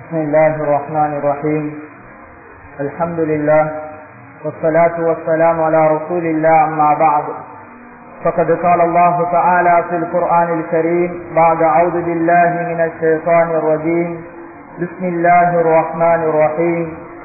بسم الله الرحمن الرحيم الحمد لله والصلاة والسلام على رسول الله أما بعد فقد قال الله تعالى في القرآن الكريم بعد أعوذ بالله من الشيطان الرجيم بسم الله الرحمن الرحيم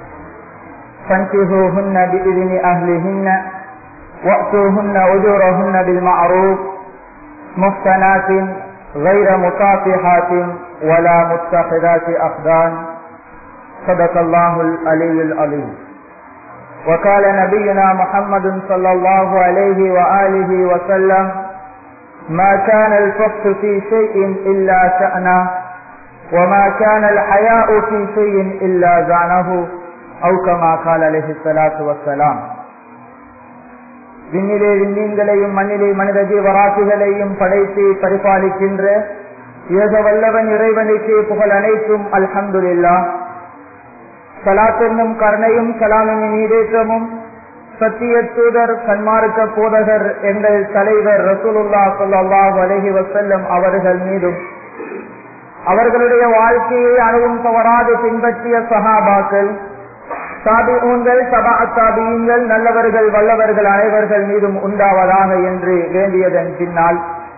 فانكهوهن بإذن أهلهن وأتوهن أجورهن بالمعروف محسنات غير مصافحات ولا متخذات أخدان صدق الله العلي العظيم وقال نبينا محمد صلى الله عليه وآله وسلم ما كان الفقه في شيء إلا شأنه وما كان الحياء في شيء إلا زعنه أو كما قال عليه الصلاة والسلام விண்ணிலே விண்மீன்களையும் மண்ணிலே மனித ஜீவராசிகளையும் படைத்து பரிபாலிக்கின்ற ஏக வல்லவன் இறைவனுக்கு புகழ் அனைத்தும் அல்ஹம்துல்லா சலாத்தென்னும் கருணையும் சலாமின் நீடேற்றமும் சத்திய தூதர் சன்மார்க்க போதகர் எங்கள் தலைவர் ரசூலுல்லா சொல்லாஹ் அலஹி வசல்லம் அவர்கள் மீதும் அவர்களுடைய வாழ்க்கையை அணுவும் தவறாது பின்பற்றிய சஹாபாக்கள் சாபிஊன்கள் சபா சாபியங்கள் நல்லவர்கள் வல்லவர்கள் அனைவர்கள் மீதும் உண்டாவதாக என்று வேண்டியதன் பின்னால்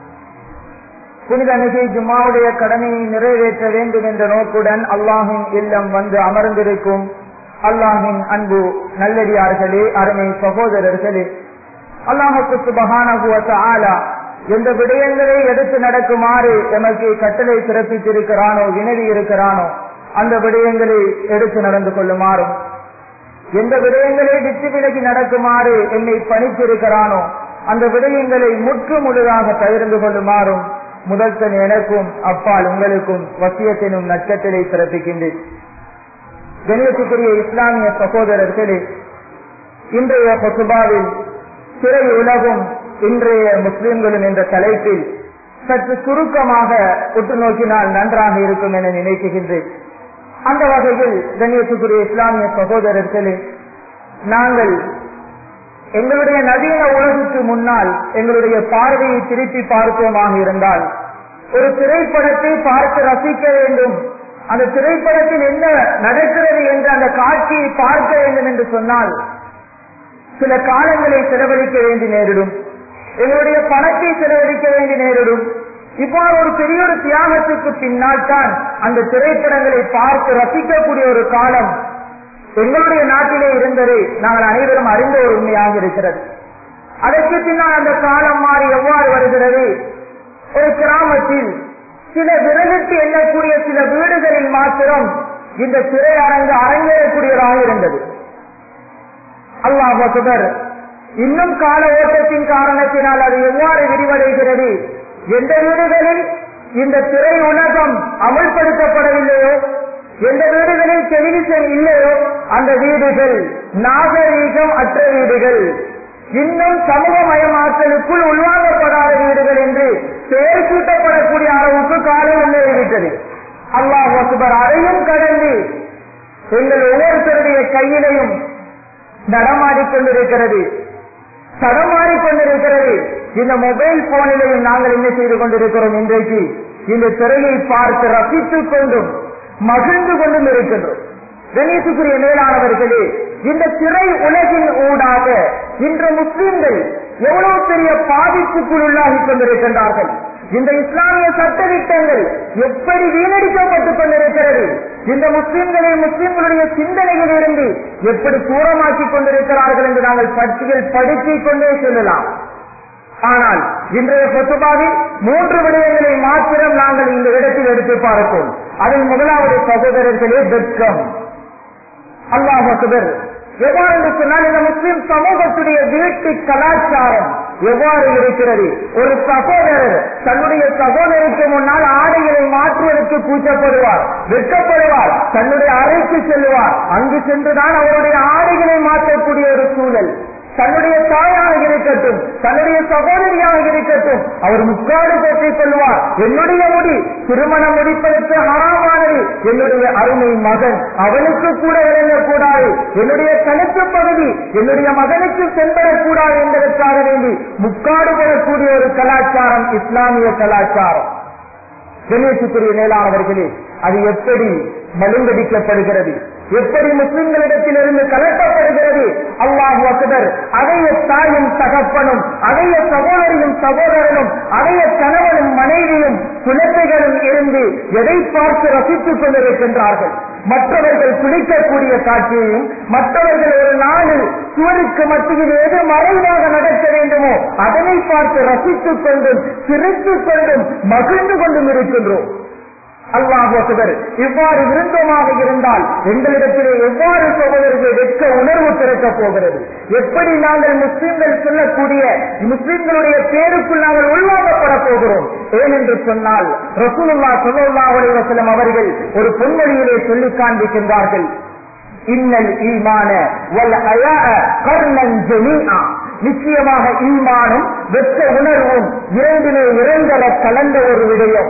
புனித மிகை ஜும்மாவுடைய கடமையை நிறைவேற்ற வேண்டும் என்ற நோக்குடன் அல்லாஹின் இல்லம் வந்து அமர்ந்திருக்கும் அல்லாஹின் அன்பு நல்லடியார்களே அருமை சகோதரர்களே அல்லாஹுக்கு சுபகானகுவத்த ஆலா எந்த விடயங்களை எடுத்து நடக்குமாறு எமக்கு கட்டளை பிறப்பித்திருக்கிறானோ வினவி இருக்கிறானோ அந்த விடயங்களை எடுத்து நடந்து கொள்ளுமாறும் எந்த விடயங்களை விட்டு விலகி நடக்குமாறு என்னை பணித்திருக்கிறானோ அந்த விடயங்களை முற்று முழுதாக பகிர்ந்து கொள்ளுமாறும் முதல்தன் எனக்கும் அப்பால் உங்களுக்கும் வசியத்தினும் நட்சத்திரை பிறப்பிக்கின்றேன் கணியத்துக்குரிய இஸ்லாமிய சகோதரர்களே இன்றைய கொசுபாவில் சிறை உலகும் இன்றைய முஸ்லிம்களும் என்ற தலைப்பில் சற்று சுருக்கமாக உற்று நோக்கினால் நன்றாக இருக்கும் என நினைக்குகின்றேன் அந்த வகையில் கண்ணியத்துக்குரிய இஸ்லாமிய சகோதரர்களே நாங்கள் எங்களுடைய நவீன உலகுக்கு முன்னால் எங்களுடைய பார்வையை திருப்பி பார்ப்போமாக இருந்தால் ஒரு திரைப்படத்தை பார்த்து ரசிக்க வேண்டும் அந்த திரைப்படத்தில் என்ன நடக்கிறது என்று அந்த காட்சியை பார்க்க வேண்டும் என்று சொன்னால் சில காலங்களை செலவழிக்க வேண்டி நேரிடும் எங்களுடைய பணத்தை செலவழிக்க வேண்டி நேரிடும் இவ்வாறு ஒரு பெரிய ஒரு தியாகத்துக்கு பின்னால் தான் அந்த திரைப்படங்களை பார்த்து ரசிக்கக்கூடிய ஒரு காலம் எங்களுடைய நாட்டிலே இருந்தது நாங்கள் அனைவரும் அறிந்த ஒரு உண்மையாக இருக்கிறது அதற்கு பின்னால் அந்த காலம் மாறி எவ்வாறு வருகிறது ஒரு கிராமத்தில் சில விரலிட்டு எண்ணக்கூடிய சில வீடுகளில் மாத்திரம் இந்த திரையரங்கு அரங்கேறக்கூடியதாக இருந்தது அல்லாஹர் இன்னும் கால ஓட்டத்தின் காரணத்தினால் அது எவ்வாறு விரிவடைகிறது எந்த வீடுகளில் இந்த திரை உலகம் அமல்படுத்தப்படவில்லையோ எந்த வீடுகளில் டெலிவிஷன் இல்லையோ அந்த வீடுகள் நாகரீகம் அற்ற வீடுகள் இன்னும் சமூகமயமாக்கலுக்குள் உள்வாங்கப்படாத வீடுகள் என்று பெயர் சூட்டப்படக்கூடிய அளவுக்கு காலம் முன்னேறிவிட்டது அல்லாஹ் வசுபர் அதையும் கடந்து எங்கள் ஒவ்வொருத்தருடைய கையிலையும் நடமாடிக்கொண்டிருக்கிறது தடமாறிக்கொண்டிருக்கிறது இந்த மொபைல் போனிலையும் நாங்கள் என்ன செய்து கொண்டிருக்கிறோம் இன்றைக்கு இந்த திரையை பார்த்து ரசித்துக் கொண்டும் மகிழ்ந்து கொண்டும் இருக்கின்றோம் கணேசுக்குரிய மேலானவர்களே இந்த திரை உலகின் ஊடாக இன்று முஸ்லிம்கள் எவ்வளவு பெரிய பாதிப்புக்குள் உள்ளாகி கொண்டிருக்கின்றார்கள் இந்த இஸ்லாமிய சட்டத்திட்டங்கள் எப்படி வீணடிக்கப்பட்டுக் கொண்டிருக்கிறது இந்த முஸ்லிம்களை முஸ்லிம்களுடைய சிந்தனையில் இருந்து எப்படி தூரமாக்கிக் கொண்டிருக்கிறார்கள் என்று நாங்கள் பட்டியல் படுத்திக் கொண்டே செல்லலாம் ஆனால் இன்றைய கொத்துபாவில் மூன்று விடயங்களை மாத்திரம் நாங்கள் இந்த இடத்தில் எடுத்து பார்ப்போம் அதில் முதலாவது சகோதரர்களே வெட்கம் அல்லாஹ் அக்பர் எவ்வாறு என்று சொன்னால் இந்த முஸ்லிம் சமூகத்துடைய வீட்டு கலாச்சாரம் எவ்வாறு இருக்கிறது ஒரு சகோதரர் தன்னுடைய சகோதரிக்கு முன்னால் ஆடைகளை மாற்றுவதற்கு கூச்சப்படுவார் வெட்கப்படுவார் தன்னுடைய அறைக்கு செல்லுவார் அங்கு சென்றுதான் அவருடைய ஆடைகளை மாற்றக்கூடிய ஒரு சூழல் தன்னுடைய தாயாக இருக்கட்டும் தன்னுடைய சகோதரியாக இருக்கட்டும் அவர் முக்காடு போட்டிக் கொள்வார் என்னுடைய முடி திருமணம் முடிப்பதற்கு ஹராமானது என்னுடைய அருமை மகன் அவனுக்கு கூட விளங்கக்கூடாது என்னுடைய கழுத்து பகுதி என்னுடைய மகனுக்கு சென்றடக்கூடாது என்பதற்காக வேண்டி முக்காடு பெறக்கூடிய ஒரு கலாச்சாரம் இஸ்லாமிய கலாச்சாரம் கணேசுக்குரிய மேலானவர்களே அது எப்படி மலுங்கடிக்கப்படுகிறது எப்படி முஸ்லிம்களிடத்திலிருந்து கலட்டப்படுகிறது அல்லாஹ் அக்பர் அதைய தாயும் தகப்பனும் அதைய சகோதரியும் சகோதரனும் அதைய கணவனும் மனைவியும் குழந்தைகளும் இருந்து எதை பார்த்து ரசித்துக் கொண்டிருக்கின்றார்கள் மற்றவர்கள் குளிக்கக்கூடிய காட்சியையும் மற்றவர்கள் ஒரு நாளில் சுவருக்கு மத்தியில் எது மறைவாக நடக்க வேண்டுமோ அதனை பார்த்து ரசித்துக் கொண்டும் சிரித்துக் கொண்டும் மகிழ்ந்து கொண்டும் இருக்கின்றோம் அல்லாஹர் இவ்வாறு விருந்தமாக இருந்தால் எங்களிடத்திலே எவ்வாறு சகோதரர்கள் வெட்க உணர்வு பிறக்கப் போகிறது எப்படி நாங்கள் முஸ்லிம்கள் சொல்லக்கூடிய முஸ்லிம்களுடைய பேருக்குள் நாங்கள் உள்வாங்கப்பட போகிறோம் ஏனென்று சொன்னால் ரசூலுல்லா சொல்லா அலைவசலம் அவர்கள் ஒரு பொன்மொழியிலே சொல்லி காண்பிக்கின்றார்கள் இன்னல் ஈமான வல் அயா கர்ணன் ஜமீஆ நிச்சயமாக ஈமானும் வெற்ற உணர்வும் இரண்டிலே இரண்டர கலந்த ஒரு விடயம்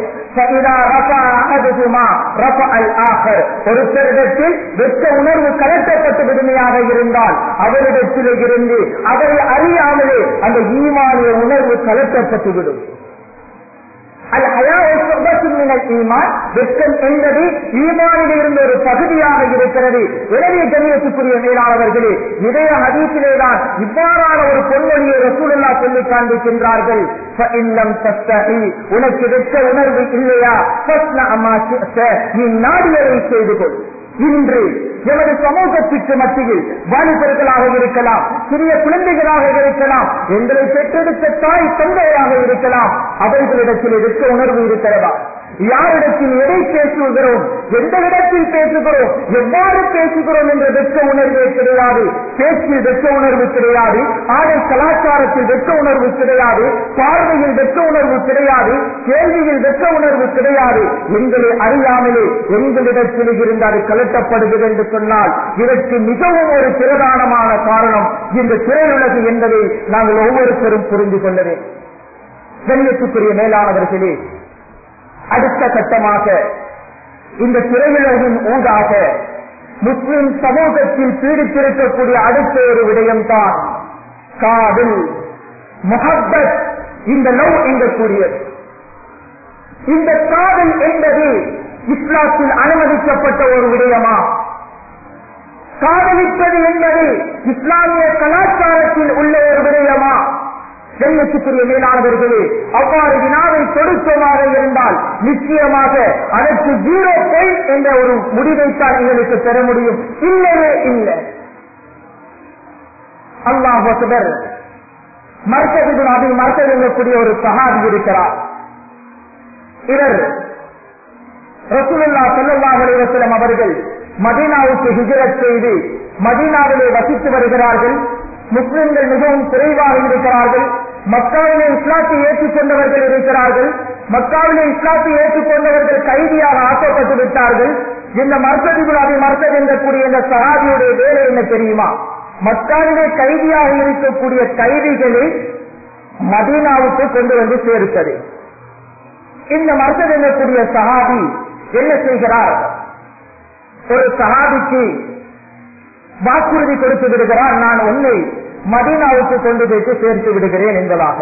ஒருத்தரிடத்தில் வெற்ற உணர்வு கலட்டப்பட்டு விடுமையாக இருந்தால் அவரிடத்தில் இருந்து அவரை அறியாமலே அந்த ஈமானிய உணர்வு கலட்டப்பட்டுவிடும் ஈமான் வெட்கம் என்பது ஈமானில் இருந்த ஒரு பகுதியாக இருக்கிறது எனவே கண்ணியத்துக்குரிய மேலாளர்களே இதய ஹதீசிலேதான் இவ்வாறான ஒரு பொன்மொழியை ரசூலுல்லா சொல்லி காண்பிக்கின்றார்கள் உனக்கு வெட்க உணர்வு இல்லையா நீ நாடியதை செய்து கொள் இன்று எமது சமூகத்திற்கு மத்தியில் வாலிபர்களாக இருக்கலாம் சிறிய குழந்தைகளாக இருக்கலாம் எங்களை பெற்றெடுத்த தாய் தந்தையாக இருக்கலாம் அவர்களிடத்தில் வெட்க உணர்வு இருக்கிறதா யாரிடத்தில் எதை பேசுகிறோம் எந்த இடத்தில் பேசுகிறோம் எவ்வாறு பேசுகிறோம் என்ற வெட்க உணர்வே கிடையாது பேச்சில் வெட்க உணர்வு கிடையாது ஆடை கலாச்சாரத்தில் வெட்க உணர்வு கிடையாது பார்வையில் வெட்க உணர்வு கிடையாது கேள்வியில் வெட்க உணர்வு கிடையாது எங்களை அறியாமலே எங்களிடத்தில் இருந்து அது கலட்டப்படுகிறது என்று சொன்னால் இதற்கு மிகவும் ஒரு பிரதானமான காரணம் இந்த திரையுலகு என்பதை நாங்கள் ஒவ்வொருத்தரும் புரிந்து கொள்ளவே கண்ணியத்துக்குரிய மேலானவர்களே அடுத்த கட்டமாக இந்த திரையுலகின் ஊடாக முஸ்லிம் சமூகத்தில் பீடித்திருக்கக்கூடிய அடுத்த ஒரு விடயம்தான் காதல் முகப்பத் இந்த லவ் என்கக்கூடியது இந்த காதல் என்பது இஸ்லாத்தில் அனுமதிக்கப்பட்ட ஒரு விடயமா காதலிப்பது என்பது இஸ்லாமிய கலாச்சாரத்தில் உள்ள ஒரு விடயமா கண்ணியத்துக்குரிய மேலானவர்களே அவ்வாறு வினாவை தொடுத்தமாக இருந்தால் நிச்சயமாக அதற்கு ஜீரோ பாயிண்ட் என்ற ஒரு முடிவைத்தான் எங்களுக்கு பெற முடியும் இல்லவே இல்லை அல்லாஹ் அக்பர் மர்க்கது அதை மர்க்கக்கூடிய ஒரு சகாதி இருக்கிறார் இவர் ரசூலுல்லா ஸல்லல்லாஹு அலைஹி வஸல்லம் அவர்கள் மதீனாவுக்கு ஹிஜ்ரத் செய்து மதீனாவிலே வசித்து வருகிறார்கள் முஸ்லிம்கள் மிகவும் குறைவாக இருக்கிறார்கள் மக்காவிலே இஸ்லாத்தை ஏற்றுக்கொண்டவர்கள் இருக்கிறார்கள் மக்காவிலே இஸ்லாத்தை ஏற்றுக்கொண்டவர்கள் கைதியாக ஆக்கப்பட்டு விட்டார்கள் இந்த மர்சதிபுல் அதை மர்சத் என்றக்கூடிய இந்த சகாதியுடைய வேலை என்ன தெரியுமா மக்காவிலே கைதியாக இருக்கக்கூடிய கைதிகளை மதீனாவுக்கு கொண்டு வந்து சேர்த்தது இந்த மர்சத் என்னக்கூடிய சஹாபி என்ன செய்கிறார் ஒரு சஹாபிக்கு வாக்குறுதி கொடுத்து விடுகிறார் நான் உன்னை மதீனாவுக்கு கொண்டு போய்த்து சேர்த்து விடுகிறேன் என்பதாக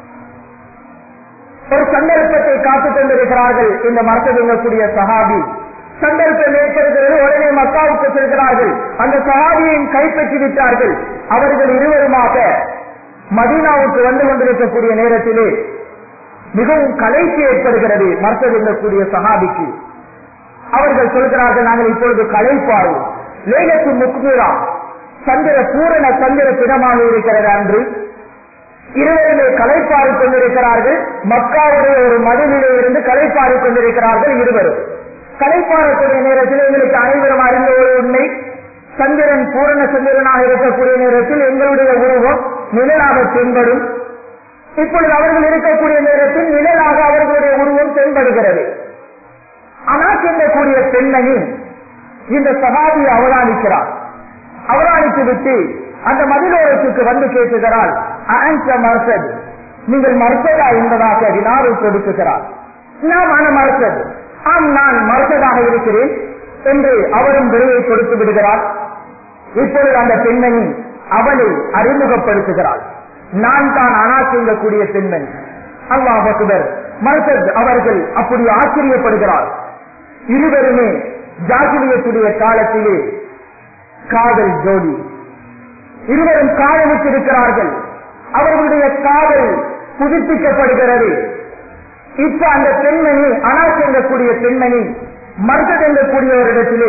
ஒரு சந்தர்ப்பத்தை காத்துக் கொண்டிருக்கிறார்கள் இந்த மரத்ததுங்கக்கூடிய சஹாபி சந்தர்ப்பம் ஏற்படுகிறது உடனே மக்காவுக்கு செல்கிறார்கள் அந்த சஹாபியையும் கைப்பற்றி விட்டார்கள் அவர்கள் இருவருமாக மதீனாவுக்கு வந்து கொண்டிருக்கக்கூடிய நேரத்திலே மிகவும் கலைக்கு ஏற்படுகிறது மரத்ததுங்கக்கூடிய சஹாபிக்கு அவர்கள் சொல்கிறார்கள் நாங்கள் இப்பொழுது கலைப்பாருவோம் லேலத்து முக்மீரா சந்திர பூரண சந்திர தினமாக இருக்கிறது அன்று இருவருமே கலைப்பாறு கொண்டிருக்கிறார்கள் மக்காவுடைய ஒரு மதிலிலே இருந்து கலைப்பாறு கொண்டிருக்கிறார்கள் இருவரும் கலைப்பாறக்கூடிய நேரத்தில் எங்களுக்கு அனைவரும் அறிந்த ஒரு உண்மை சந்திரன் பூரண சந்திரனாக இருக்கக்கூடிய நேரத்தில் எங்களுடைய உருவம் நிழலாக தென்படும் இப்பொழுது அவர்கள் இருக்கக்கூடிய நேரத்தில் நிழலாக அவர்களுடைய உருவம் தென்படுகிறது ஆனால் சென்றக்கூடிய பெண்மணி இந்த சகாபியை அவதானிக்கிறார் அவதானித்து விட்டு அந்த மதிலோரத்துக்கு வந்து கேட்குகிறாள் மறுத்தது நீங்கள் மறுத்ததா என்பதாக வினாவை கொடுக்குகிறார் நாம் ஆன மறுத்தது ஆம் நான் மறுத்ததாக இருக்கிறேன் என்று அவரும் விரைவை கொடுத்து விடுகிறார் இப்பொழுது அந்த பெண்மணி அவளை அறிமுகப்படுத்துகிறாள் நான் தான் அனா செய்யக்கூடிய பெண்மணி அல்லாஹ் அக்பர் மர்சத் அவர்கள் அப்படி ஆச்சரியப்படுகிறார் இருவருமே ஜாகிரியத்துடைய காலத்திலே காதல் ஜோடி இருவரும் காதலித்திருக்கிறார்கள் அவர்களுடைய காதல் புதுப்பிக்கப்படுகிறது இப்ப அந்த பெண்மணி அனாஸ் எங்கக்கூடிய பெண்மணி மர்சத் எங்கக்கூடியவரிடத்திலே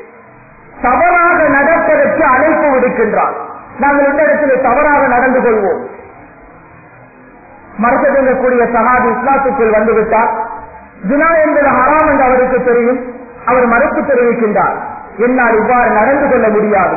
தவறாக நடப்பதற்கு அழைப்பு விடுக்கின்றார் நாங்கள் இந்த இடத்திலே தவறாக நடந்து கொள்வோம் மறுக்கக்கூடிய சகாதி இஸ்லாத்துக்குள் வந்துவிட்டார் ஜினா என்பது ஹராம் என்று அவருக்கு தெரியும் அவர் மறுப்பு தெரிவிக்கின்றார் என்னால் இவ்வாறு நடந்து கொள்ள முடியாது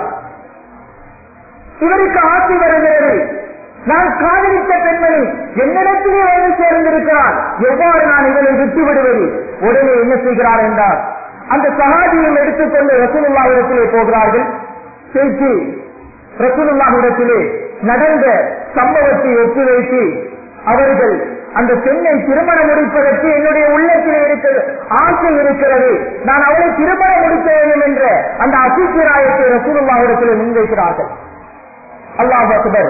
இவருக்கு ஆட்சி வருகிறது நான் காதலித்த பெண்மணி என்னிடத்திலே வந்து சேர்ந்திருக்கிறார் எவ்வாறு நான் இவனை விட்டு விடுவது உடனே என்ன செய்கிறார் என்றார் அந்த சகாதியும் எடுத்துக்கொண்டு ரசூலுல்லாவிடத்திலே போகிறார்கள் பேச்சு ரசூலுல்லாவிடத்திலே நடந்த சம்பவத்தை ஒத்துழைத்து அவர்கள் அந்த பெண்ணை திருமணம் முடிப்பதற்கு என்னுடைய உள்ளத்தில் இருக்கிறது ஆசை இருக்கிறது நான் அவளை திருமணம் முடிக்க வேண்டும் என்ற அந்த அசிசிராயத்தை ரசூலுல்லாவிடத்திலே முன்வைக்கிறார்கள் அல்லாஹ் அக்பர்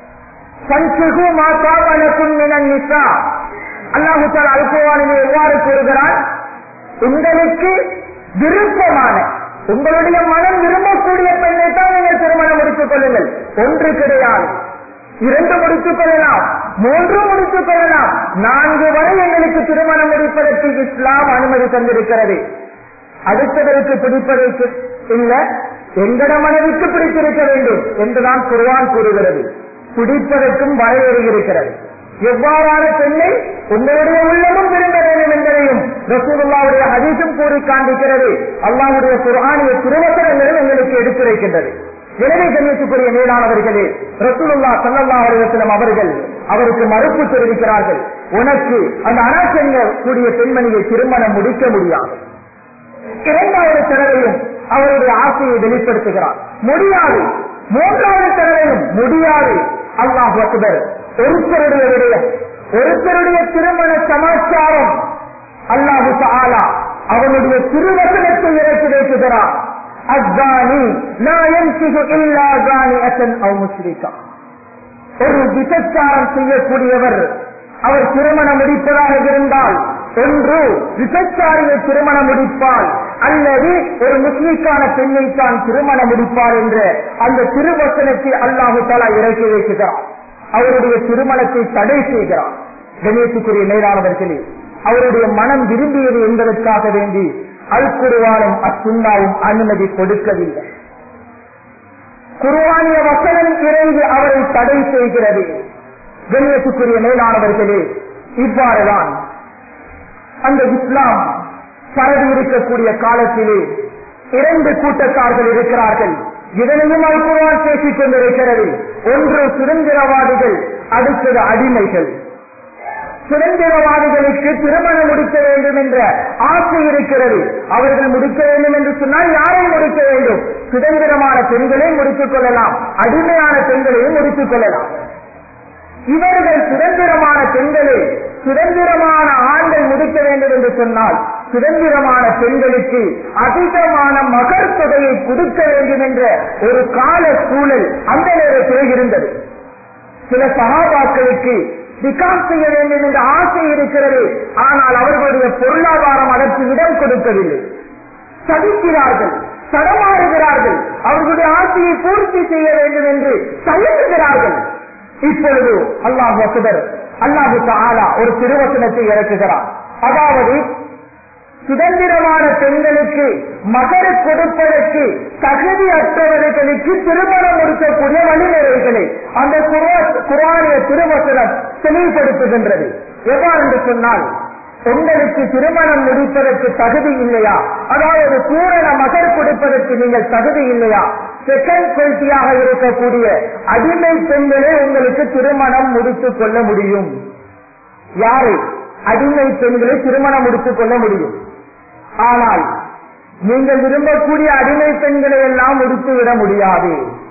சன்சிகு மாசாபனக்கும் மினன் நிசா அல்லாஹு தால் அல்குவானிலே எவ்வாறு கூறுகிறான் உங்களுக்கு விருப்பமான உங்களுடைய மனம் விரும்பக்கூடிய பெண்ணை தான் நீங்கள் திருமணம் முடித்துக் கொள்ளுங்கள் ஒன்று கிடையாது இரண்டு முடித்துக் கொள்ளலாம் மூன்று முடித்துக் கொள்ளலாம் நான்கு வரை எங்களுக்கு திருமணம் முடிப்பதற்கு இஸ்லாம் அனுமதி தந்திருக்கிறது அடுத்ததற்கு பிடிப்பதற்கு இல்ல எங்கட மனைவிக்கு பிடித்திருக்க வேண்டும் என்றுதான் குர்வான் கூறுகிறது பிடிப்பதற்கும் வரையறை இருக்கிறது எவ்வாறான பெண்ணை உங்களுடைய உள்ளமும் விரும்ப வேண்டும் என்பதையும் ரசூலுல்லாவுடைய ஹதீஸும் கூறி காண்பிக்கிறது அல்லாவுடைய குர்ஆனிய திருவசனங்களும் எங்களுக்கு எடுத்துரைக்கின்றது எனவே கண்ணியத்துக்குரிய மேலானவர்களே ரசூலுல்லா சல்லல்லா அலுவலம் அவர்கள் அவருக்கு மறுப்பு தெரிவிக்கிறார்கள் உனக்கு அந்த அனாசங்க கூடிய பெண்மணியை திருமணம் முடிக்க முடியாது இரண்டாவது தடவையும் அவருடைய ஆசையை வெளிப்படுத்துகிறார் முடியாது மூன்றாவது தடவையும் முடியாது அல்லாஹ் அக்பர் ஒருத்தருடைய விடயம் ஒருத்தருடைய திருமண சமாச்சாரம் அல்லாஹு ஆலா அவனுடைய திருவசனத்தை இறக்கி வைக்குகிறார் அஸ்தானி நான் இல்லா ஜானி அசன் அவ் முஸ்லிகா ஒரு விபச்சாரம் செய்யக்கூடியவர் அவர் திருமணம் முடிப்பதாக இருந்தால் ஒன்று விபச்சாரியை திருமணம் முடிப்பால் அல்லது ஒரு முஸ்லிக்கான பெண்ணை தான் திருமணம் முடிப்பார் என்ற அந்த திருவசனத்தை அல்லாஹு தாலா இறக்கி வைக்கிறார் அவருடைய திருமணத்தை தடை செய்கிறார் கணேசுக்குரிய மேலானவர்களே அவருடைய மனம் விரும்பியது என்பதற்காக வேண்டி அல் குருவானும் அச்சுன்னாவும் அனுமதி கொடுக்கவில்லை குருவானிய வசனம் இறங்கி அவரை தடை செய்கிறது கண்ணியத்துக்குரிய மேலானவர்களே இவ்வாறுதான் அந்த இஸ்லாம் பரவி இருக்கக்கூடிய காலத்திலே இரண்டு கூட்டத்தார்கள் இருக்கிறார்கள் இதனையும் அல் குர்ஆன் பேசிக் கொண்டிருக்கிறது ஒன்று சுதந்திரவாதிகள் அடுத்தது அடிமைகள் சுதந்திரவாதிகளுக்கு திருமணம் முடிக்க வேண்டும் என்ற ஆசை இருக்கிறது அவர்கள் முடிக்க வேண்டும் என்று சொன்னால் யாரை முடிக்க வேண்டும் சுதந்திரமான பெண்களை முடித்துக் கொள்ளலாம் அடிமையான பெண்களையும் முடித்துக் கொள்ளலாம் இவர்கள் சுதந்திரமான பெண்களை சுதந்திரமான ஆண்கள் முடிக்க வேண்டும் என்று சொன்னால் சுதந்திரமான பெண்களுக்கு அதிகமான மகர் தொகையை கொடுக்க வேண்டும் என்ற ஒரு கால சூழல் அந்த நேரத்தில் இருந்தது சில சகாபாக்களுக்கு விகாஸ் செய்ய வேண்டும் என்ற ஆசை இருக்கிறது ஆனால் அவர்களுடைய பொருளாதாரம் அதற்கு இடம் கொடுக்கவில்லை சதிக்கிறார்கள் தடமாறுகிறார்கள் அவர்களுடைய ஆசையை பூர்த்தி செய்ய வேண்டும் என்று தயங்குகிறார்கள் இப்பொழுது அல்லாஹ் அக்பர் அல்லாஹு ஆலா ஒரு திருவசனத்தை இறக்குகிறார் அதாவது சுதந்திரமான பெண்களுக்கு மகர கொடுப்பதற்கு தகுதி அற்றவர்களுக்கு திருமணம் முடிக்கக்கூடிய வழிமுறைகளை அந்த குரானிய திருவசனம் தெளிவுபடுத்துகின்றது எவ்வாறு என்று சொன்னால் உங்களுக்கு திருமணம் முடிப்பதற்கு தகுதி இல்லையா அதாவது பூரண மகர் கொடுப்பதற்கு நீங்கள் தகுதி இல்லையா செகண்ட் குவாலிட்டியாக இருக்கக்கூடிய அடிமை பெண்களே உங்களுக்கு திருமணம் முடித்துக் கொள்ள முடியும் யாரை அடிமை பெண்களை திருமணம் முடித்துக் கொள்ள முடியும் ஆனால் நீங்கள் விரும்பக்கூடிய அடிமை பெண்களை எல்லாம் முடித்து விட முடியாது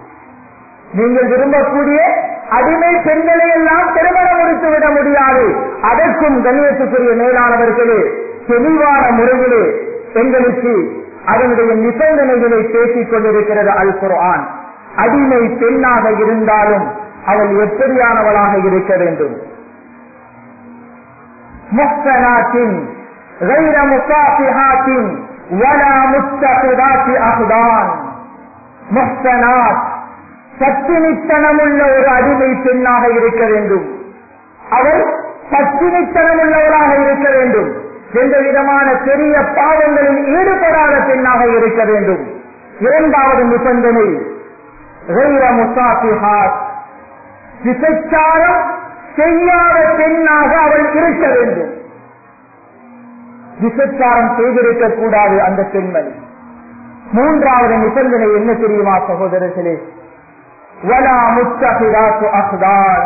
நீங்கள் விரும்பக்கூடிய அடிமை பெண்களை எல்லாம் திருமணம் முடித்து விட முடியாது அதற்கும் கண்ணியத்துக்குரிய மேலானவர்களே தெளிவான முறையிலே எங்களுக்கு அதனுடைய நிபந்தனைகளை பேசிக் கொண்டிருக்கிறது அல் குர்ஆன் அடிமை பெண்ணாக இருந்தாலும் அவள் எப்படியானவளாக இருக்க வேண்டும் முஹ்சனாத்தின் غير مصافحات ولا متخذات أخدان முஹ்சனாத் பத்தினித்தனமுள்ள ஒரு அடிமை பெண்ணாக இருக்க வேண்டும் அவள் பத்தினித்தனமுள்ளவராக இருக்க வேண்டும் எந்த விதமான பெரிய பாவங்களில் ஈடுபடாத பெண்ணாக இருக்க வேண்டும் இரண்டாவது நிபந்தனை غير مصافحات விபச்சாரம் செய்யாத பெண்ணாக அவள் இருக்க வேண்டும் விபச்சாரம் செய்திருக்க கூடாது அந்த பெண்மணி மூன்றாவது நிபந்தனை என்ன தெரியுமா சகோதரர்களே வலா முத்தகிராத்து அஹ்தான்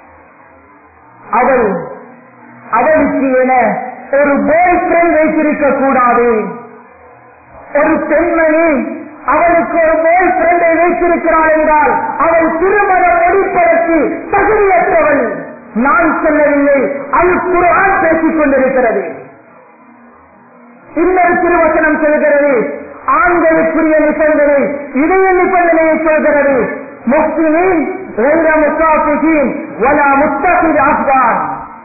அவள் அவளுக்கு என ஒரு பாய் ஃப்ரெண்ட் வைத்திருக்க கூடாது ஒரு பெண்மணி அவளுக்கு ஒரு பாய் ஃப்ரெண்டை வைத்திருக்கிறாள் என்றால் அவள் திருமண முடிப்பதற்கு தகுதியற்றவள் நான் சொல்லவில்லை அது குரான் பேசிக் கொண்டிருக்கிறது இன்னொரு திருவசனம் சொல்கிறது ஆண்களுக்குரிய நிபந்தனை இதய நிபந்தனையை சொல்கிறது முஸ்லிமின் ஆப்கான்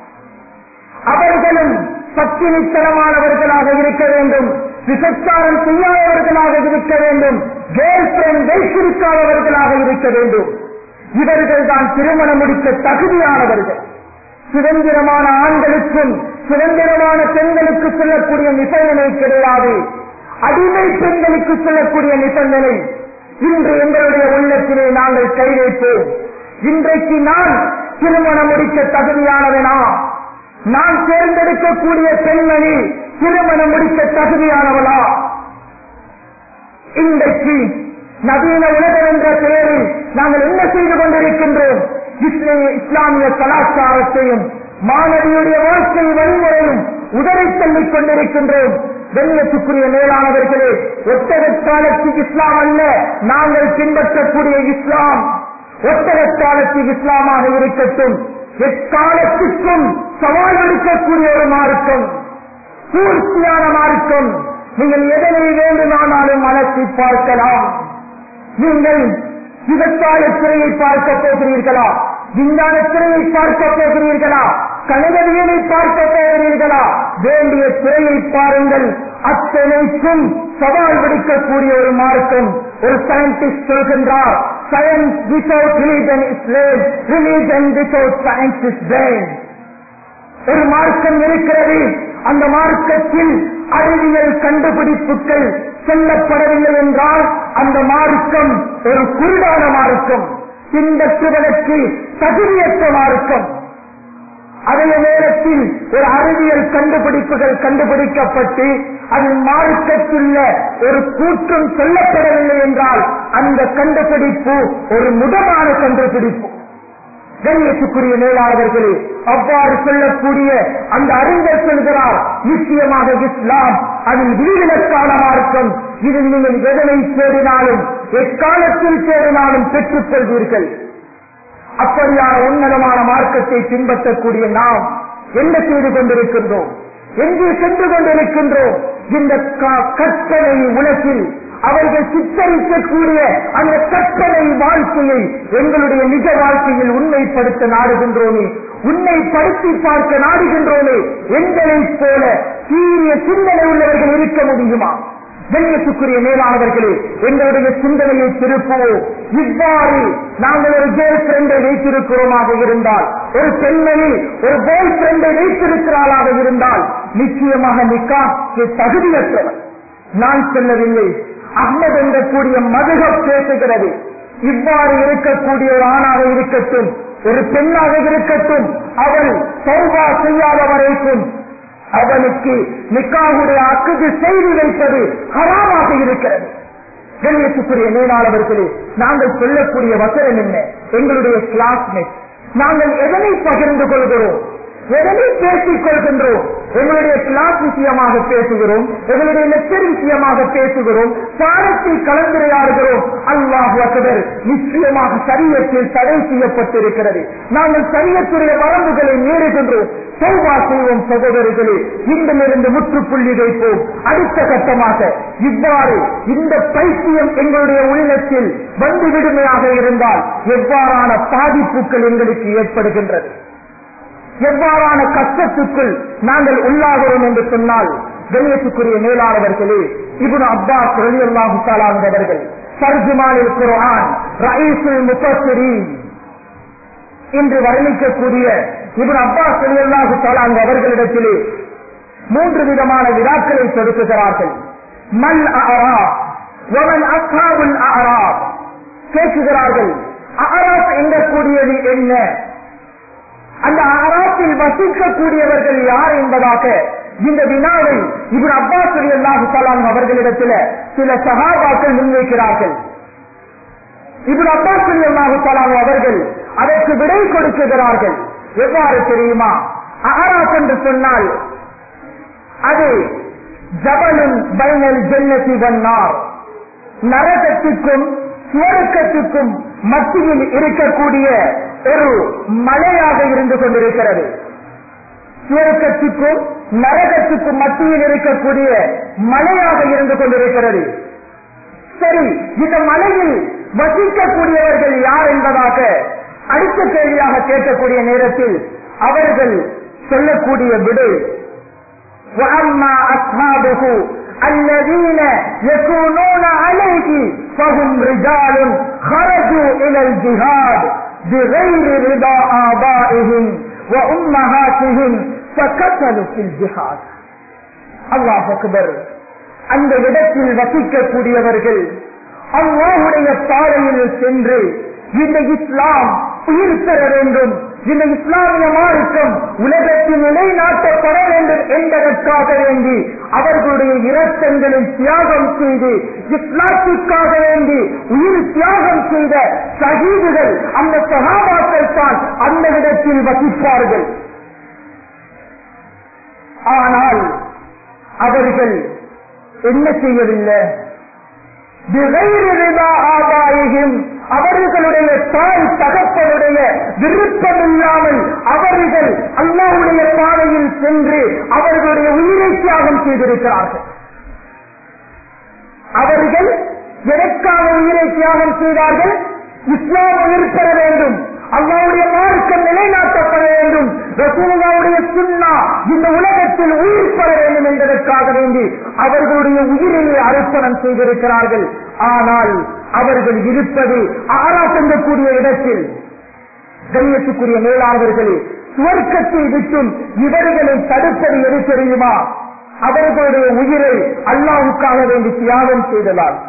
அவர்களும் பத்தினித்தனமானவர்களாக இருக்க வேண்டும் விசச்சாரம் செய்யாதவர்களாக இருக்க வேண்டும் கேர்ள் ஃபிரெண்ட் வைத்திருக்காதவர்களாக இருக்க வேண்டும் இவர்கள் தான் திருமணம் முடிக்க தகுதியானவர்கள் சுதந்திரமான ஆண்களுக்கும் சுதந்திரமான பெண்களுக்கு சொல்லக்கூடிய நிபந்தனை கிடையாது அடிமை பெண்களுக்கு சொல்லக்கூடிய நிபந்தனை இன்று எங்களுடைய உள்ளத்திலே நாங்கள் கை வைப்போம் இன்றைக்கு நான் திருமணம் முடிக்க தகுதியானவனா நான் தேர்ந்தெடுக்கக்கூடிய பெண்மணி திருமணம் முடிக்க தகுதியானவளா இன்றைக்கு நவீன உலகம் என்ற பெயரில் நாங்கள் என்ன செய்து கொண்டிருக்கின்றோம் இஸ்லாமிய கலாச்சாரத்தையும் மாணவியுடைய வாழ்க்கை வழிமுறையும் உதறி தள்ளிக் கொண்டிருக்கின்றோம் வெள்ளத்துக்குரிய மேலானவர்களே ஒட்டகத்தாலத்து இஸ்லாம் அல்ல நாங்கள் பின்பற்றக்கூடிய இஸ்லாம் ஒட்டகத்தாலத்து இஸ்லாமாக இருக்கட்டும் எக்காலத்துக்கும் சவால் விடுக்கக்கூடிய ஒரு மார்க்கம் பூர்த்தியான மார்க்கம் நீங்கள் எதனை வேண்டுமானாலும் மனத்தை பார்க்கலாம் நீங்கள் விவசாய துறையை பார்க்க போகிறீர்களா விஞ்ஞான துறையை பார்க்க போகிறீர்களா கணிதவியலை பார்க்க போகிறீர்களா வேண்டிய துறையை பாருங்கள் அத்தனைக்கும் சவால் விடுக்கக்கூடிய ஒரு மார்க்கம் ஒரு சயின்டிஸ்ட் சொல்கின்றார் science without religion is lame religion without science is blind ஒரு மார்க்கம் இருக்கிறது அந்த மார்க்கத்தில் அறிவியல் கண்டுபிடிப்புகள் சொல்லப்படவில்லை என்றால் அந்த மார்க்கம் ஒரு குருடான மார்க்கம் பின்பற்றுவதற்கு தகுதியற்ற மார்க்கம் அதே நேரத்தில் ஒரு அறிவியல் கண்டுபிடிப்புகள் கண்டுபிடிக்கப்பட்டு அது மார்க்கத்துள்ள ஒரு கூற்றம் சொல்லப்படவில்லை என்றால் அந்த கண்டுபிடிப்பு ஒரு முதமான கண்டுபிடிப்பு கண்ணியத்துக்குரிய மேலாளர்களே அவ்வாறு சொல்லக்கூடிய அந்த அறிஞர் சொல்கிறார் நிச்சயமாக இஸ்லாம் அதில் விதிவிலக்கான மார்க்கம் இதில் நீங்கள் எதனை தேடினாலும் எக்காலத்தில் தேடினாலும் பெற்றுக் கொள்வீர்கள் அப்படியான உன்னதமான மார்க்கத்தை பின்பற்றக்கூடிய நாம் என்ன செய்து கொண்டிருக்கின்றோம் எங்கே சென்று கொண்டிருக்கின்றோம் இந்த கற்பனை உலகில் அவர்கள் சித்தரிக்கக்கூடிய அந்த கற்பனை வாழ்க்கையை எங்களுடைய நிஜ வாழ்க்கையில் உண்மைப்படுத்த நாடுகின்றோமே உண்மைப்படுத்தி பார்க்க நாடுகின்றோமே எங்களைப் போல சீரிய சிந்தனை உள்ளவர்கள் இருக்க முடியுமா கண்ணியத்துக்குரிய மேலானவர்களே எங்களுடைய சிந்தனையை திருப்புவோம் இவ்வாறு நாங்கள் ஒரு கேர்ள் ஃபிரெண்டை வைத்திருக்கிறோமாக இருந்தால் ஒரு பெண்மணி ஒரு பாய் ஃபிரெண்டை வைத்திருக்கிறாளாக இருந்தால் நிச்சயமாக நிக்கா தகுதியற்றவர் நான் சொல்லவில்லை அஹ்மத் என்ற கூடிய மதுக பேசுகிறது இவ்வாறு இருக்கக்கூடிய ஒரு ஆணாக இருக்கட்டும் ஒரு பெண்ணாக இருக்கட்டும் அவள் சௌபா செய்யாத வரைக்கும் அவனுக்கு நிக்காவுடைய அக்குது செய்து வைப்பது ஹராமாக இருக்கிறது கண்ணியத்துக்குரிய மேலாளர்களே நாங்கள் சொல்லக்கூடிய வசனம் என்ன எங்களுடைய கிளாஸ்மேட் நாங்கள் எதனை பகிர்ந்து கொள்கிறோம் எதனை பேசிக் கொள்கின்றோம் எங்களுடைய கிளாஸ் விஷயமாக பேசுகிறோம் எங்களுடைய லெக்சர் விஷயமாக பேசுகிறோம் பாடத்தை கலந்துரையாடுகிறோம் அல்லாஹ் அக்கதர் நிச்சயமாக சரியத்தில் தடை செய்யப்பட்டிருக்கிறது நாங்கள் சரியத்துடைய வரம்புகளை மீறுகின்றோம் சௌபா செய்வோம் சகோதரர்களே இன்றிலிருந்து முற்றுப்புள்ளி வைப்போம் அடுத்த கட்டமாக இவ்வாறு இந்த பைத்தியம் எங்களுடைய உள்ளத்தில் வந்து விடுமையாக இருந்தால் எவ்வாறான பாதிப்புகள் எங்களுக்கு ஏற்படுகின்றது எவ்வாறான கஷ்டத்துக்குள் நாங்கள் உள்ளாகிறோம் என்று சொன்னால் கண்ணியத்துக்குரிய மேலாளர்களே இப்னு அப்பாஸ் ரலியல்லாஹு தஆலா அவர்கள் தர்ஜுமானில் குர்ஆன் ரயீசுல் முஃபஸ்ஸிரீன் இன்று வர்ணிக்கக்கூடிய இப்னு அப்பாஸ் ரலியல்லாஹு தஆலா அவர்களிடத்திலே மூன்று விதமான விழாக்களை தொடுக்குகிறார்கள் மல் அஅரா வமன் அஸ்ஹாபுல் அஅரா கேட்குகிறார்கள் அஅராப் எண்ணக்கூடியது என்ன அந்த அராத்தில் வசிக்கக்கூடியவர்கள் யார் என்பதாக இந்த வினாவை இவர் அப்பாஸ் அல்லாஹு சலாம் அவர்களிடத்தில் சில சகாபாக்கள் முன்வைக்கிறார்கள் இவர் அப்பாஸ் அல்லாஹு சலாம் அவர்கள் அதற்கு விடை கொடுக்குகிறார்கள் எவ்வாறு தெரியுமா அராப் என்று சொன்னால் அது ஜபலுன் பைனல் ஜென்னதி வன்னார் நரகத்துக்கும் சுவருக்கத்துக்கும் மத்தியில் இருக்கக்கூடிய ஒரு மலையாக இருந்து கொண்டிருக்கிறது சுவருக்கத்துக்கும் நரகத்துக்கும் மத்தியில் இருக்கக்கூடிய மலையாக இருந்து கொண்டிருக்கிறது சரி இந்த மலையில் வசிக்கக்கூடியவர்கள் யார் என்பதாக அடுத்த கேள்வியாக கேட்கக்கூடிய நேரத்தில் அவர்கள் சொல்லக்கூடிய விடை وأما أصحابه الذين يكونون عليه فهم رجال خرجوا إلى الجهاد بغير رضا آبائهم وأمهاتهم فقتلوا في الجهاد الله أكبر அந்த இடத்தில் வசிக்கக்கூடியவர்கள் அல்லாஹுடைய பாதையில் சென்று இந்த இஸ்லாம் உயிர் பெற வேண்டும் இந்த இஸ்லாமிய மார்க்கம் உலகத்தில் நிலைநாட்டப்பட வேண்டும் என்பதற்காக வேண்டி அவர்களுடைய இரத்தங்களை தியாகம் செய்து இஸ்லாத்திற்காக வேண்டி உயிர் தியாகம் செய்த சகீதுகள் அந்த சகாபாக்கள் தான் அந்த இடத்தில் வசிப்பார்கள் ஆனால் அவர்கள் என்ன செய்யவில்லை ஆபாயிகும் அவர்களுடைய தாய் தகப்பனுடைய விருப்பம் இல்லாமல் அவர்கள் அல்லாவுடைய பாதையில் சென்று அவர்களுடைய உயிரை தியாகம் செய்திருக்கிறார்கள் அவர்கள் எதற்காக உயிரை தியாகம் செய்தார்கள் இஸ்லாம் உயிர் பெற வேண்டும் அல்லாவுடைய மார்க்கம் நிலைநாட்டப்பட வேண்டும் ரசூலாவுடைய சுண்ணா இந்த உலகத்தில் உயிர் பெற வேண்டும் என்பதற்காக வேண்டி அவர்களுடைய உயிரினை அர்ப்பணம் செய்திருக்கிறார்கள் ஆனால் அவர்கள் இருப்பது ஆராட்டங்கக்கூடிய இடத்தில் கண்ணியத்துக்குரிய மேலாளர்களே சுவர்க்கத்தை விட்டும் இவர்களை தடுப்பது எது தெரியுமா அவர்களுடைய உயிரை அல்லாவுக்காக வேண்டி தியாகம் செய்ததால்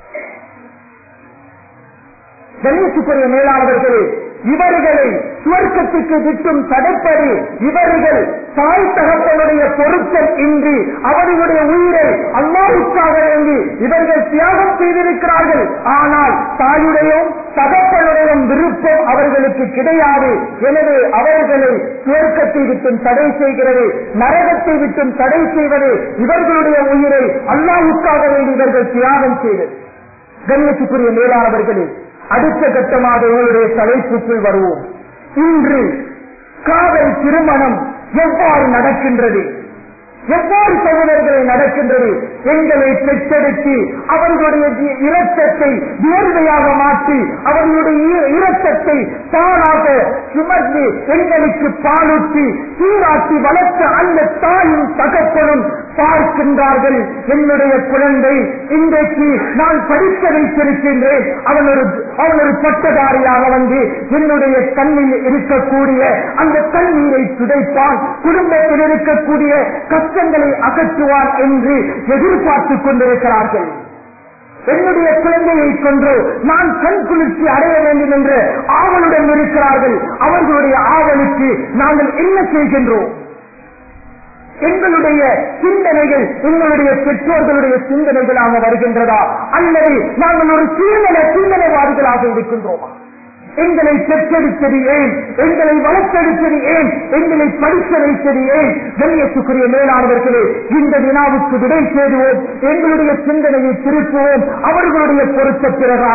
கண்ணியத்துக்குரிய மேலாளர்களே இவர்களை சுவர்க்கத்துக்கு விட்டும் தடுப்பது இவர்கள் தாய் தகப்பனுடைய பொருத்தம் இன்றி அவர்களுடைய உயிரை அல்லாவுக்காக வேண்டி இவர்கள் தியாகம் செய்திருக்கிறார்கள் ஆனால் தாயுடையும் தகப்பனுடைய விருப்பம் அவர்களுக்கு கிடையாது எனவே அவர்களை சுவர்க்கத்தை விட்டும் தடை செய்கிறது நரகத்தை விட்டும் தடை செய்வது இவர்களுடைய உயிரை அல்லாவுக்காக வேண்டி இவர்கள் தியாகம் செய்தது கண்ணியத்துக்குரிய மேலானவர்களே அடுத்த கட்டமாக உங்களுடைய தலைப்புக்குள் வருவோம் இன்று காதல் திருமணம் எவ்வாறு நடக்கின்றது எவ்வாறு சகோதரர்களை நடக்கின்றது எங்களை பெற்றெடுத்து அவர்களுடைய இரத்தத்தை வியர்வையாக மாற்றி அவர்களுடைய இரத்தத்தை தானாக சுமந்து எங்களுக்கு பாலூட்டி சீராட்டி வளர்த்த அந்த தாயும் தகப்பனும் பார்க்கின்றார்கள் என்னுடைய குழந்தை இன்றைக்கு நான் படிக்க வைத்திருக்கின்றேன் அவன் ஒரு அவன் ஒரு பட்டதாரியாக வந்து என்னுடைய கண்ணில் இருக்கக்கூடிய அந்த கண்ணீரை துடைப்பான் குடும்பத்தில் இருக்கக்கூடிய கஷ்டங்களை அகற்றுவான் என்று எதிர்பார்த்துக் கொண்டிருக்கிறார்கள் என்னுடைய குழந்தையை கொன்று நான் கண் குளிர்ச்சி அடைய வேண்டும் என்று ஆவலுடன் இருக்கிறார்கள் அவர்களுடைய ஆவலுக்கு நாங்கள் என்ன செய்கின்றோம் எங்களுடைய சிந்தனைகள் எங்களுடைய பெற்றோர்களுடைய சிந்தனைகளாக வருகின்றதா அல்லது நாங்கள் ஒரு சீர்நிலை சிந்தனைவாதிகளாக இருக்கின்றோமா எங்களை பெற்றெடுத்தது ஏன் எங்களை வளர்த்தெடுத்தது ஏன் எங்களை படிக்க வைத்தது ஏன் கண்ணியத்துக்குரிய மேலானவர்களே இந்த வினாவுக்கு விடை தேடுவோம் எங்களுடைய சிந்தனையை திருப்புவோம் அவர்களுடைய பொருத்த பிரகாரம்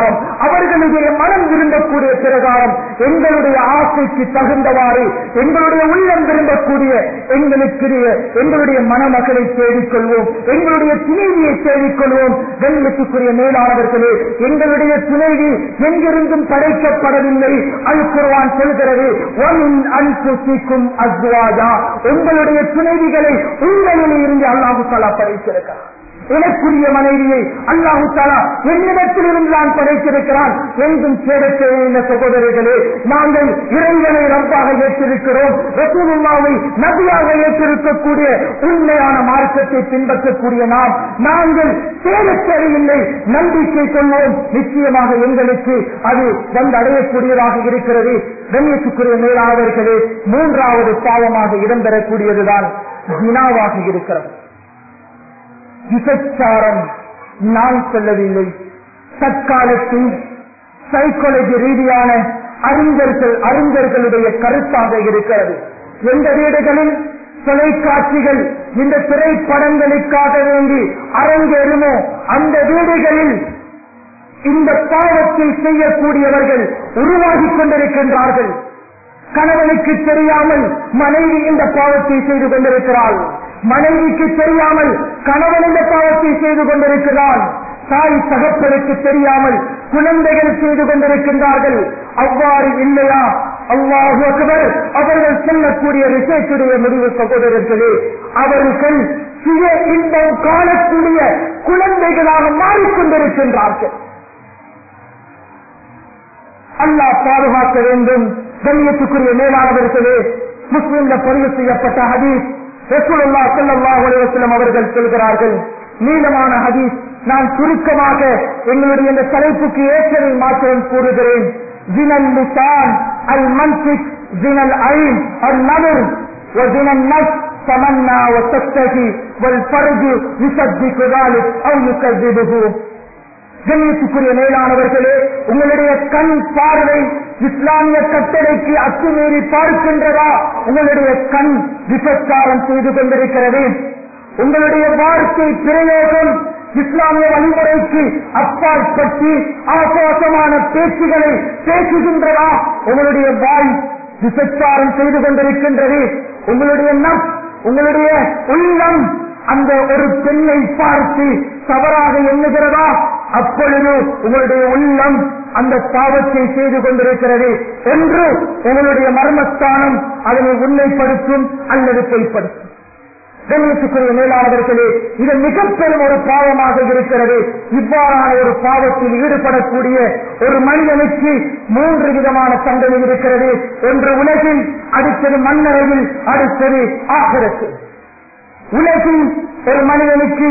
அவர்களுடைய மனம் விரும்பக்கூடிய பிரகாரம் எங்களுடைய ஆசைக்கு தகுந்தவாறு எங்களுடைய உள்ளம் விரும்பக்கூடிய எங்களுக்குரிய எங்களுடைய மணமகளை தேடிக்கொள்வோம் எங்களுடைய துணைவியை தேடிக்கொள்வோம் கண்ணியத்துக்குரிய மேலானவர்களே எங்களுடைய துணைவி எங்கிருந்தும் படைக்கப்படவில்லை அல் குர்ஆன் சொல்கிறது "வமின் அன்ஃபுசிக்கும் அஸ்வாஜா." உங்களுடைய துணைவிகளை உங்களில் இருந்து அல்லாஹு தாலா படைத்திருக்கிறார் எனக்குரிய மனைவியை அல்லாஹு தாலா என்னிடத்தில் இருந்து நான் படைத்திருக்கிறான் என்றும் தேடத்தேவையில்லை சகோதரர்களே நாங்கள் இறைவனை ரப்பாக ஏற்றிருக்கிறோம் ரசூலுல்லாவை நபியாக ஏற்றிருக்கக்கூடிய உண்மையான மார்க்கத்தை பின்பற்றக்கூடிய நாம் நாங்கள் தேடத் தேவையில்லை நம்பிக்கை கொள்வோம் நிச்சயமாக எங்களுக்கு அது வந்து அடையக்கூடியதாக இருக்கிறது கண்ணியத்துக்குரிய மேலாளர்களே மூன்றாவது பாவமாக இடம்பெறக்கூடியதுதான் வினாவாக இருக்கிறது விபச்சாரம் நான் சொல்லவில்லை தற்காலத்தில் சைக்காலஜி ரீதியான அறிஞர்கள் அறிஞர்களுடைய கருத்தாக இருக்கிறது எந்த வீடுகளில் தொலைக்காட்சிகள் இந்த திரைப்படங்களுக்காக வேண்டி அரங்கேறுமோ அந்த வீடுகளில் இந்த பாவத்தை செய்யக்கூடியவர்கள் உருவாகிக் கொண்டிருக்கின்றார்கள் கணவனுக்கு தெரியாமல் மனைவி இந்த பாவத்தை செய்து கொண்டிருக்கிறாள் மனைவிக்கு தெரியாமல் கணவன் இந்த பாவத்தை செய்து கொண்டிருக்கிறான் தாய் தகப்பனுக்கு தெரியாமல் குழந்தைகள் செய்து கொண்டிருக்கின்றார்கள் அவ்வாறு இல்லையா அல்லாஹு அக்பர் அவர்கள் சொல்லக்கூடிய ரிசர்ச்சுடைய முடிவு சகோதரர்களே அவர்கள் சுய இன்பம் காணக்கூடிய குழந்தைகளாக மாறிக்கொண்டிருக்கின்றார்கள் அல்லாஹ் பாதுகாக்க வேண்டும் கண்ணியத்துக்குரிய மேலானவர்களே முஸ்லிம்ல பதிவு செய்யப்பட்ட ஹதீஸ் ரசூலுல்லா ஸல்லல்லாஹு அலைஹி வஸல்லம் அவர்கள் சொல்கிறார்கள் நீளமான ஹதீஸ் நான் சுருக்கமாக எங்களுடைய இந்த தலைப்புக்கு ஏற்றதை மாத்திரம் கூறுகிறேன் ஜினல் லிசான் அல் மன்சிக் ஜினல் ஐன் அல் நவர் وزن النفس تمنى وتستهي والفرج يصدق ذلك او يكذبه கண்ணியத்துக்குரிய மேலானவர்களே உங்களுடைய கண் பார்வை இஸ்லாமிய கட்டளைக்கு அத்துமீறி பார்க்கின்றதா உங்களுடைய கண் விபச்சாரம் செய்து கொண்டிருக்கிறது உங்களுடைய வார்த்தை பிரயோகம் இஸ்லாமிய வழிமுறைக்கு அப்பாற்பட்டு ஆபாசமான பேச்சுகளை பேசுகின்றதா உங்களுடைய வாய் விபச்சாரம் செய்து கொண்டிருக்கின்றது உங்களுடைய நப் உங்களுடைய உள்ளம் அந்த ஒரு பெண்ணை பார்த்து தவறாக எண்ணுகிறதா அப்பொழுது உங்களுடைய உள்ளம் அந்த பாவத்தை செய்து கொண்டிருக்கிறது ஒன்று உங்களுடைய மர்மஸ்தானம் அதனை உண்மைப்படுத்தும் அல்லது பொய்ப்படுத்தும் கண்ணியத்துக்குரிய மேலாளர்களே இது மிக பெரும் ஒரு பாவமாக இருக்கிறது இவ்வாறான ஒரு பாவத்தில் ஈடுபடக்கூடிய ஒரு மனிதனுக்கு மூன்று விதமான தண்டனை இருக்கிறது ஒன்று உலகில் அடுத்தது மண்ணறையில் அடுத்தது ஆகரத்தில் உலகில் ஒரு மனிதனுக்கு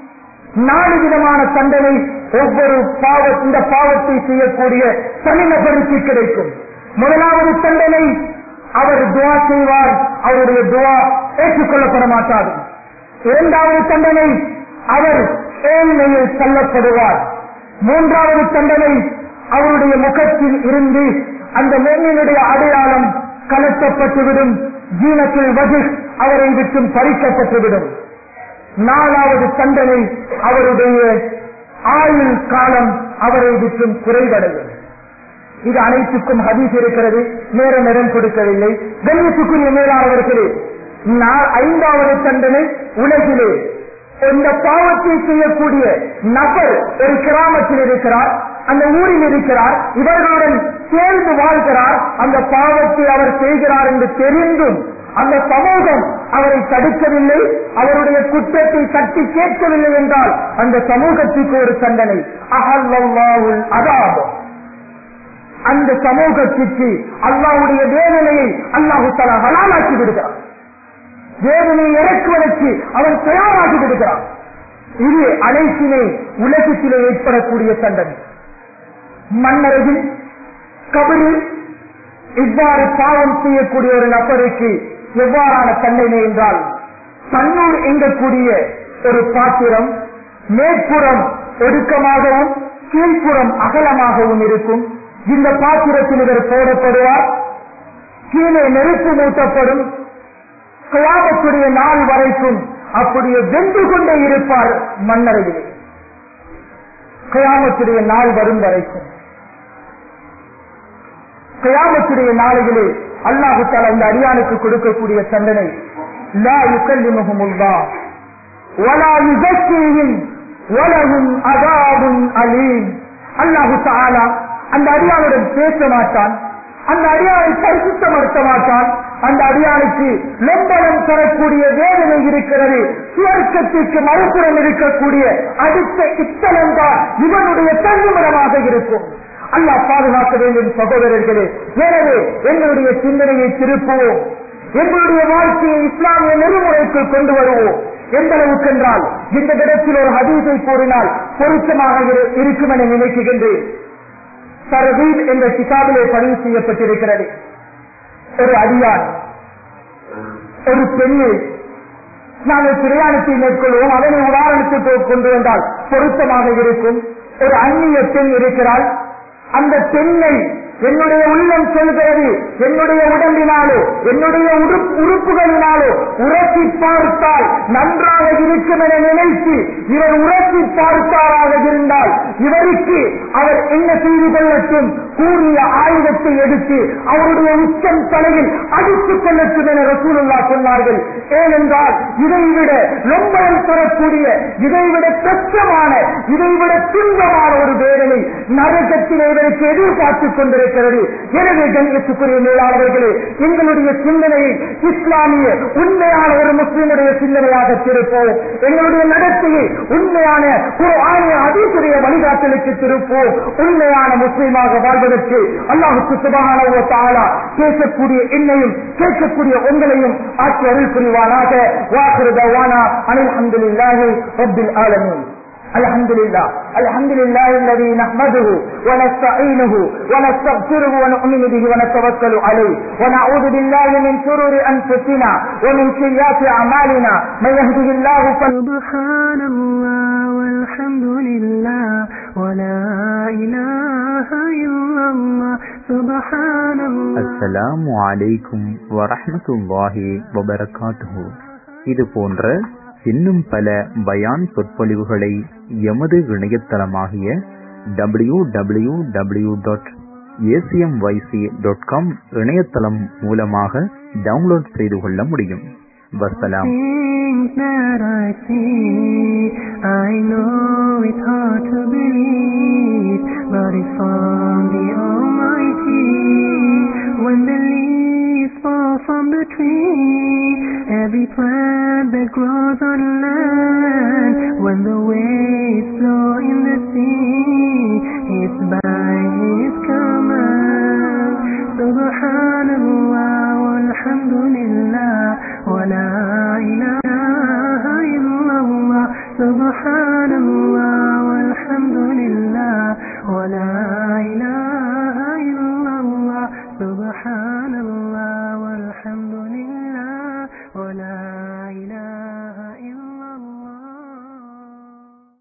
நாலு விதமான தண்டனை ஒவ்வொரு பாவ இந்த பாவத்தை செய்யக்கூடிய தனிநபருக்கு கிடைக்கும் முதலாவது தண்டனை அவர் துவா செய்வார் அவருடைய துவா ஏற்றுக்கொள்ளப்பட மாட்டாது இரண்டாவது தண்டனை அவர் ஏழ்மையில் தள்ளப்படுவார் மூன்றாவது தண்டனை அவருடைய முகத்தில் இருந்து அந்த மேனினுடைய அடையாளம் கலட்டப்பட்டுவிடும் ஜீனத்தில் வகு அவரை விட்டும் பறிக்கப்பட்டுவிடும் நாலாவது தண்டனை அவருடைய ஆயுள் காலம் அவரை விட்டும் குறைவடையும் இது அனைத்துக்கும் ஹதீஸ் இருக்கிறது நேரம் இடம் கொடுக்கவில்லை கண்ணியத்துக்குரிய மேலாளர்களே நான் ஐந்தாவது தண்டனை உலகிலே இந்த பாவத்தை செய்யக்கூடிய நபர் ஒரு கிராமத்தில் இருக்கிறார் அந்த ஊரில் இருக்கிறார் இவர்களுடன் சேர்ந்து வாழ்கிறார் அந்த பாவத்தை அவர் செய்கிறார் என்று தெரிந்தும் அந்த சமூகம் அவரை தடுக்கவில்லை அவருடைய குற்றத்தை தட்டி கேட்கவில்லை என்றால் அந்த சமூகத்துக்கு ஒரு தண்டனை அகல்லாவுல் அதாபம் அந்த சமூகத்திற்கு அல்லாவுடைய வேதனையை அல்லாஹு தலா ஹலாலாக்கி விடுகிறார் வேதனையை இறக்குவதற்கு அவன் தயாராகி விடுகிறான் இது அனைத்திலே உலகத்திலே ஏற்படக்கூடிய தண்டனை மன்னரையில் கபரில் இவ்வாறு பாவம் செய்யக்கூடிய ஒரு நபருக்கு எவ்வாறான தண்டனை என்றால் தன்னூர் எங்கக்கூடிய ஒரு பாத்திரம் மேற்புறம் ஒடுக்கமாகவும் கீழ்ப்புறம் அகலமாகவும் இருக்கும் இந்த பாத்திரத்தில் இவர் போடப்படுவார் கீழே நெருப்பு மூட்டப்படும் கயாமத்துடைய நாள் வரைக்கும் அப்படியே வென்று கொண்டே இருப்பார் மன்னரையிலே கயாமத்துடைய நாள் வரும் வரைக்கும் கியாமத்துடைய நாளையிலே அல்லாஹு தாலா இந்த அடியானுக்கு கொடுக்கக்கூடிய தண்டனை லா யுகல்லிமுஹுமுல்லா வலா யுஸக்கிஹிம் வலஹும் அதாபுன் அலீம் அல்லாஹு தஆலா அந்த அடியானுடன் பேச மாட்டான் அந்த அடியானை பரிசுத்தப்படுத்த மாட்டான் அந்த அடியானுக்கு லம்பனம் தரக்கூடிய வேதனை இருக்கிறது சுவர்க்கத்திற்கு மறுபுறம் இருக்கக்கூடிய அடுத்த இத்தலம் தான் இவனுடைய தங்குமிடமாக இருக்கும் அல்லாஹ் பாதுகாக்க வேண்டும் சகோதரர்களே எனவே எங்களுடைய சிந்தனையை திருப்புவோம் எங்களுடைய வாழ்க்கையை இஸ்லாமிய நெறிமுறைக்குள் கொண்டு வருவோம் எந்த அளவுக்கு என்றால் இந்த இடத்தில் ஒரு ஹதீஸை கூறினால் பொருத்தமாக இரு- இருக்கும் என நினைக்குகின்றேன் சரவீத் என்ற கிதாபிலே பதிவு செய்யப்பட்டிருக்கிறது ஒரு அடியார் ஒரு பெண்ணை நாங்கள் பிரயாணத்தை மேற்கொள்வோம் அதனை உதாரணத்துக்கு கொண்டு வந்தால் பொருத்தமாக இருக்கும் ஒரு அந்நிய பெண் இருக்கிறாள் அந்த பெண்ணை என்னுடைய உள்ளம் சொல்கிறது என்னுடைய உடம்பினாலோ என்னுடைய உறுப்- உறுப்புகளினாலோ உரசி பார்த்தால் நன்றாக இருக்கும் என நினைத்து இவர் உரசி பார்த்தாராக இருந்தால் இவருக்கு அவர் என்ன செய்து கொள்ளட்டும் கூறிய ஆயுதத்தை எடுத்து அவருடைய உச்சம் தலையில் அடித்துக் கொள்ளட்டும் என ரசூலுல்லா சொன்னார்கள் ஏனென்றால் இதைவிட லொம்பலம் தரக்கூடிய இதைவிட கஷ்டமான இதைவிட துன்பமான ஒரு வேதனை நரகத்தில் இவருக்கு எதிர்பார்த்துக் கொண்டிருக்கிறது எனவே கண்ணியத்துக்குரிய மேலாளர்களே எங்களுடைய சிந்தனையை இஸ்லாமிய உண்மையான ஒரு முஸ்லிமுடைய சிந்தனையாக திருப்போம் எங்களுடைய நடத்தையை உண்மையான ஒரு ஆணைய அதீசுடைய வழிகாட்டலுக்கு திருப்போம் உண்மையான முஸ்லீமாக வாழ்வதற்கு அல்லாஹுக்கு சுபகான தாளா பேசக்கூடிய என்னையும் கேட்கக்கூடிய உங்களையும் ஆட்சி அருள் புரிவானாக வாக்குறுதவானா அனில் அஹமதுல்லாஹி ரப்பில் ஆலமீன் الحمد لله الحمد لله الذي نحمده ونستعينه ونستغفره ونؤمن به ونتوكل عليه ونعوذ بالله من شرور انفسنا ومن سيئات اعمالنا من يهده الله فلا سبحان الله والحمد لله ولا إله إلا الله سبحان الله அஸ்ஸலாமு அலைக்கும் வரஹ்மத்துல்லாஹி வபரகாத்துஹு இது போன்ற இன்னும் பல பயான் சொற்பொழிவுகளை எமது இணையதளமாகிய W W W dot ACMYC dot com இணையதளம் மூலமாக டவுன்லோட் செய்து கொள்ள முடியும் வசலாம் Things that I see, I know